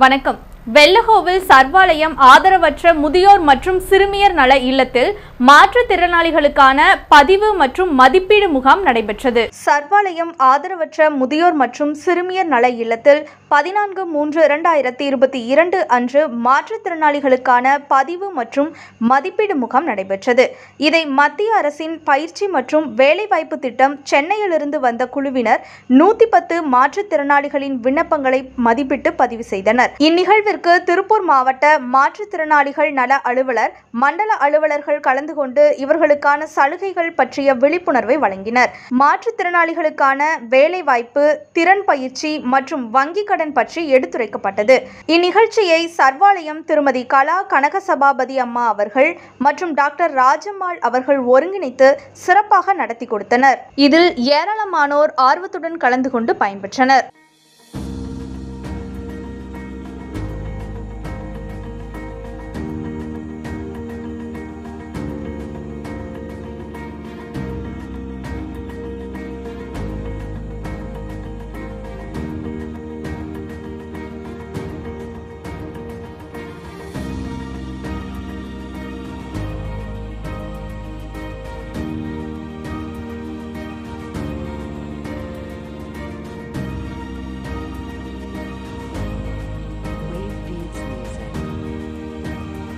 வணக்கம் வெள்ளகோவில் சர்வாலயம் ஆதரவற்ற முதியோர் மற்றும் சிறுமியர் நல இல்லத்தில் மாற்றுத்திறனாளிகளுக்கான பதிவு மற்றும் மதிப்பீடு முகாம் நடைபெற்றது சர்வாலயம் ஆதரவற்ற முதியோர் மற்றும் சிறுமியர் நல இல்லத்தில் பதினான்கு மூன்று இரண்டாயிரத்தி இருபத்தி இரண்டு அன்று மாற்றுத்திறனாளிகளுக்கான பதிவு மற்றும் மதிப்பீடு முகாம் நடைபெற்றது இதை மத்திய அரசின் பயிற்சி மற்றும் வேலைவாய்ப்பு திட்டம் சென்னையிலிருந்து வந்த குழுவினர் நூத்தி பத்து மாற்றுத்திறனாளிகளின் விண்ணப்பங்களை மதிப்பிட்டு பதிவு செய்தனர் இந்நிகழ்விற்கு திருப்பூர் மாவட்ட மாற்றுத்திறனாளிகள் நல அலுவலர் மண்டல அலுவலர்கள் கலந்து கொண்டு இவர்களுக்கான சலுகைகள் பற்றிய விழிப்புணர்வை வழங்கினர் மாற்றுத்திறனாளிகளுக்கான வேலைவாய்ப்பு திறன் பயிற்சி மற்றும் வங்கி கடன் பற்றி எடுத்துரைக்கப்பட்டது இந்நிகழ்ச்சியை சர்வாலயம் திருமதி கலா கனக சபாபதி அம்மா அவர்கள் மற்றும் டாக்டர் ராஜம்மாள் அவர்கள் ஒருங்கிணைத்து சிறப்பாக நடத்தி கொடுத்தனர் இதில் ஏராளமானோர் ஆர்வத்துடன் கலந்து கொண்டு பயன்பெற்றனர் Wave Beats Music.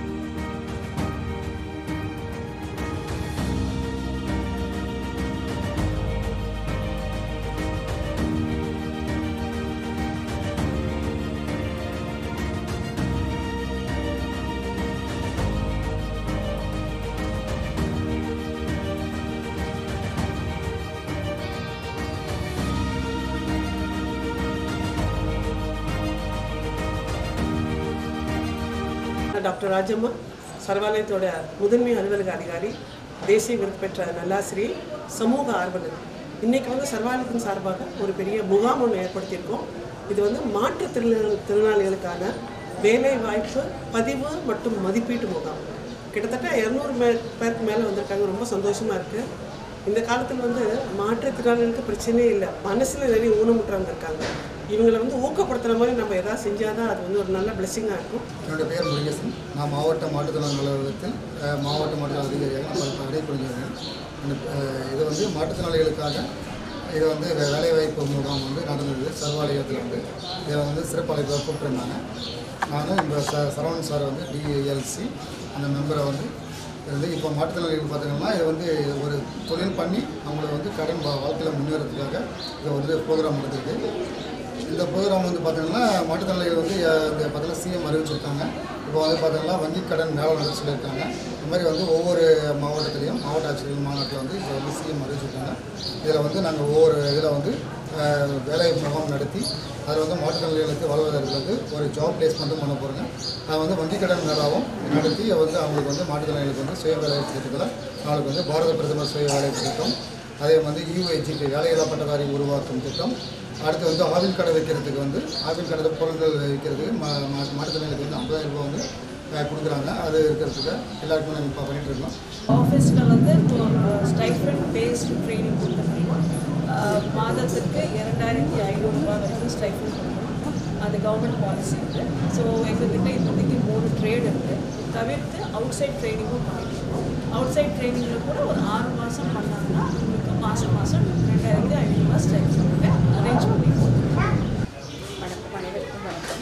நான் டாக்டர் ராஜம்மா சர்வாலயத்தோட முதன்மை அலுவலக அதிகாரி தேசிய விருது பெற்ற நல்லாசிரியை சமூக ஆர்வலர் இன்னைக்கு வந்து சர்வாலயத்தின் சார்பாக ஒரு பெரிய முகாம் ஒன்று ஏற்படுத்தியிருக்கோம் இது வந்து மாற்றுத்திறனாளி திறனாளிகளுக்கான வேலை வாய்ப்பு பதிவு மற்றும் மதிப்பீட்டு முகாம் கிட்டத்தட்ட இரநூறு மே பேருக்கு மேலே வந்திருக்காங்க ரொம்ப சந்தோஷமாக இருக்குது இந்த காலத்தில் வந்து மாற்றுத்திறனாளிகளுக்கு பிரச்சனையே இல்லை மனசில் நிறைய ஊனமுற்றவங்க இருக்காங்க இவங்களை வந்து ஊக்கப்படுத்துகிற மாதிரி நம்ம எதாவது செஞ்சால் தான் அது வந்து ஒரு நல்ல பிளெஸ்ஸிங்காக இருக்கும் என்னோட பேர் முருகேசன் நான் மாவட்ட மாற்றுத்திறனாளி அலுவலகத்தில் அஹ், மாவட்ட மாற்றுத்திறனாளி அதிகாரியாக நான் பணிபுரிஞ்சிருக்கேன் இந்த, அஹ், இது வந்து மாற்றுத்திறனாளிகளுக்காக இது வந்து வே- வேலைவாய்ப்பு முகாம் வந்து நடந்தது சர்வாலயத்தில் வந்து இதில் வந்து சிறப்பு அழைப்பாக கூப்பிட்டுருந்தாங்க நானும் இந்த ச சரவணன் சார் வந்து டிஎல்சி அந்த மெம்பரை வந்து இது வந்து இப்போ மாற்றுத்திறனாளிகள் பார்த்தீங்கன்னா இது வந்து ஒரு தொழில் பண்ணி அவங்கள வந்து கடன் வா- வாழ்க்கையில் முன்னேறதுக்காக இதை வந்து ப்ரோக்ராம் நடந்திருக்கு இந்த ப்ரோக்ராம் வந்து பார்த்தீங்கன்னா மாற்றுத்திறனாளிகள் வந்து அஹ், இந்த பார்த்தீங்கன்னா சிஎம் அறிவிச்சிருக்காங்க இப்போ வந்து பார்த்தீங்கன்னா வங்கி கடன் மேலே நடத்த சொல்லியிருக்காங்க இந்த மாதிரி வந்து ஒவ்வொரு மாவட்டத்திலையும் மாவட்ட ஆட்சியர்கள் மாநாட்டில் வந்து இப்போ வந்து சிஎம் அறிவிச்சிருக்காங்க இதில் வந்து நாங்கள் ஒவ்வொரு இதில் வந்து அஹ், வேலை முகாம் நடத்தி அதில் வந்து மாற்றுத்திறனாளிகளுக்கு வாழ்வதற்கு வந்து ஒரு ஜாப் பிளேஸ்மெண்ட்டும் பண்ண போகிறோங்க அது வந்து வங்கி கடன் மேலாவும் நடத்தி வந்து அவங்களுக்கு வந்து மாற்றுத்திறனாளிகளுக்கு வந்து சுய வேலை திட்டத்தில் நாளைக்கு வந்து பாரத பிரதமர் சுய வேலை திட்டம் அதே வந்து யூஐஜிபி வேலையில்லா பட்டதாரி உருவாக்கும் திட்டம் அடுத்து வந்து ஆவின் கடை வைக்கிறதுக்கு வந்து ஆவின் கடை பொருட்கள் வைக்கிறதுக்கு மா மா- மாற்றுத்திறனாளிகளுக்கு வந்து ஐம்பதாயிரம் ரூபாய் வந்து அஹ், கொடுக்குறாங்க அது இருக்கிறதுக்கு எல்லாருக்குமே நாங்கள் இப்போ பண்ணிட்டு இருக்கோம் ஆஃபீஸில் வந்து ஸ்டைஃபண்ட் பேஸ்ட் ட்ரைனிங் கொடுத்துருக்கோம் மாதத்துக்கு இரண்டாயிரத்தி ஐநூறுரூபா வரைக்கும் ஸ்டைஃபண்ட் கொடுக்கணும் அது கவர்மெண்ட் பாலிசி இது ஸோ எங்ககிட்ட இப்போதைக்கு மூணு ட்ரேட் இருக்குது தவிர்த்து அவுட் சைட் ட்ரைனிங்கும் பண்ணிருக்கோம் அவுட் சைட் ட்ரைனிங்கில் கூட ஒரு ஆறு மாதம் பண்ணாங்கன்னா உங்களுக்கு மாதம் மாதம் ரெண்டாயிரத்தி ஐநூறுரூவா ஸ்டைஃபண்ட் அரேஞ்ச் பண்ணி கொடுத்துருக்கோம் வணக்கம் அனைவருக்கும் வணக்கம்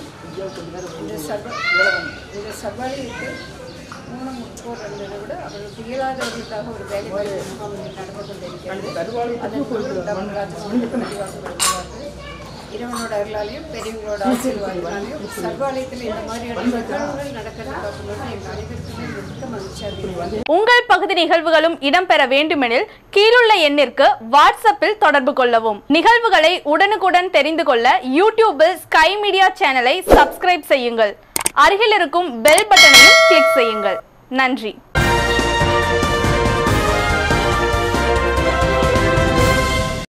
இந்த சர்வ இந்த சர்வாலயத்து ஊனமுற்றோர் என்பதை விட அவர்களுக்கு இயலாதவர்களுக்காக ஒரு வேலை வாய்ப்பு முகாம் இங்கு நடந்து கொண்டிருக்கிறது அதன் பொருள் டாக்டர் ராஜசுமணி பதிவாக வருகிறார்கள் இறைவனோட அருளாலையும் பெரியவங்களோட ஆசீர்வாதத்தாலையும் சர்வாலயத்தில் இந்த மாதிரியான நிகழ்வுகள் நடக்கிறது பார்க்கும்போது எங்கள் அனைவருக்குமே மிக்க மகிழ்ச்சியாக இருக்கிறது உங்கள் பகுதி நிகழ்வுகளும் இடம்பெற வேண்டுமெனில் கீழுள்ள எண்ணிற்கு வாட்ஸ்அப்பில் தொடர்பு கொள்ளவும் நிகழ்வுகளை உடனுக்குடன் தெரிந்து கொள்ள யூடியூபில் ஸ்கை மீடியா சேனலை சப்ஸ்கிரைப் செய்யுங்கள் அருகில் இருக்கும் பெல் பட்டனையும் கிளிக் செய்யுங்கள் நன்றி